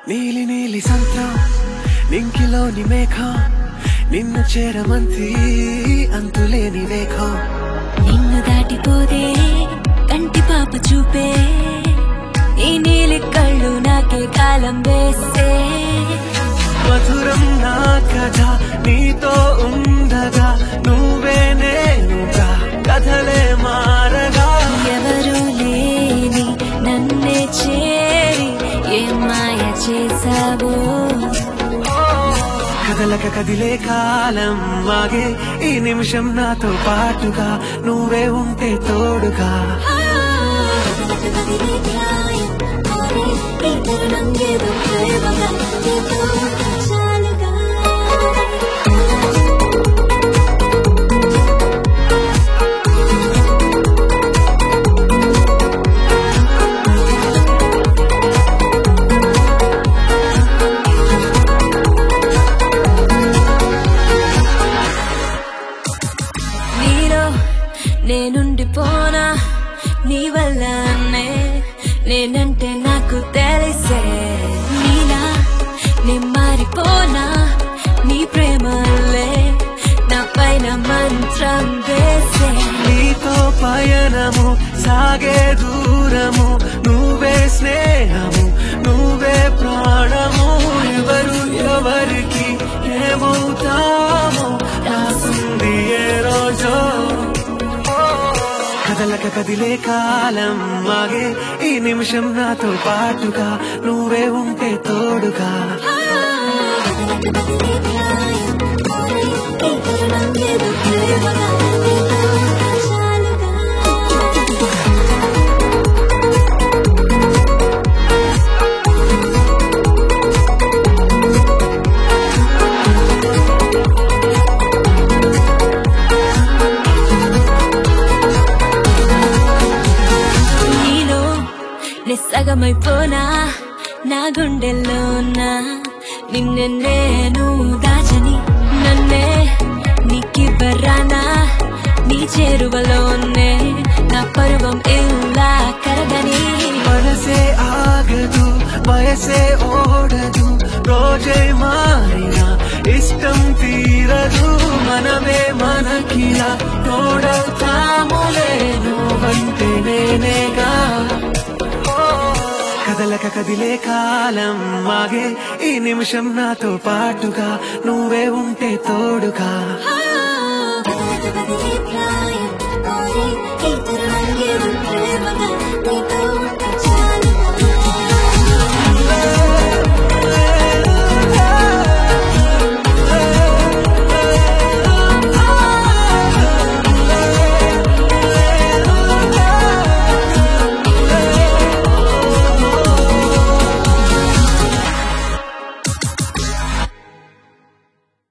నీలి నీలి సంత్రం నింకిలోని మేఘం నిన్ను చేరమంతి అంతులేని వేగం నిన్ను దాటిపోదే కంటి పాప చూపే ఈ నీలి కళ్ళు నాకే కాలం వేసే మధురం నా కథ నీతో ఉండగా నువ్వే నేనుగా కథలే మారగా ఎవరు లేని నన్నే చేరి ఏ మాయ చేసావో కదలక కదిలే కాలం మాగే ఈ నిమిషం నాతో పాటుగా నువ్వే ఉంటే తోడుగా నీలో నేనుండిపోనా నీ వల్లనే నేనంటే నాకు తెలిసే నీలా నే మారిపోనా నీ ప్రేమలే నా పైన మంత్రం వేసే నీతో పయనము సాగే దూరము నువ్వే స్నేహము నువ్వే ప్రాణము ఎవరు ఎవరికి ఏమవుతామో రాసింది ఏ రోజో కదలక కదిలే కాలం మాగే ఈ నిమిషం నాతో పాటుగా నువ్వే ఉంటే తోడుగా నీలో నిస్సగమైపోనా నా గుండెల్లోనా నిన్నే నేను దాచని నన్నే నీకివ్వరానా నీ చేరువలోనే నా పర్వం ఇలా కరగని మనసే ఆగదు వయసే ఓడదు రోజే మారిన ఇష్టం తీరదు మనమే మనకిలా తోడవుతాములే నువ్వంటే నేనేగా కదలక కదిలే కాలం మాగే ఈ నిమిషం నాతో పాటుగా నువ్వే ఉంటే తోడుగా ప్రాయం కోరి ఇతరులంగే ప్రేమగా నీతో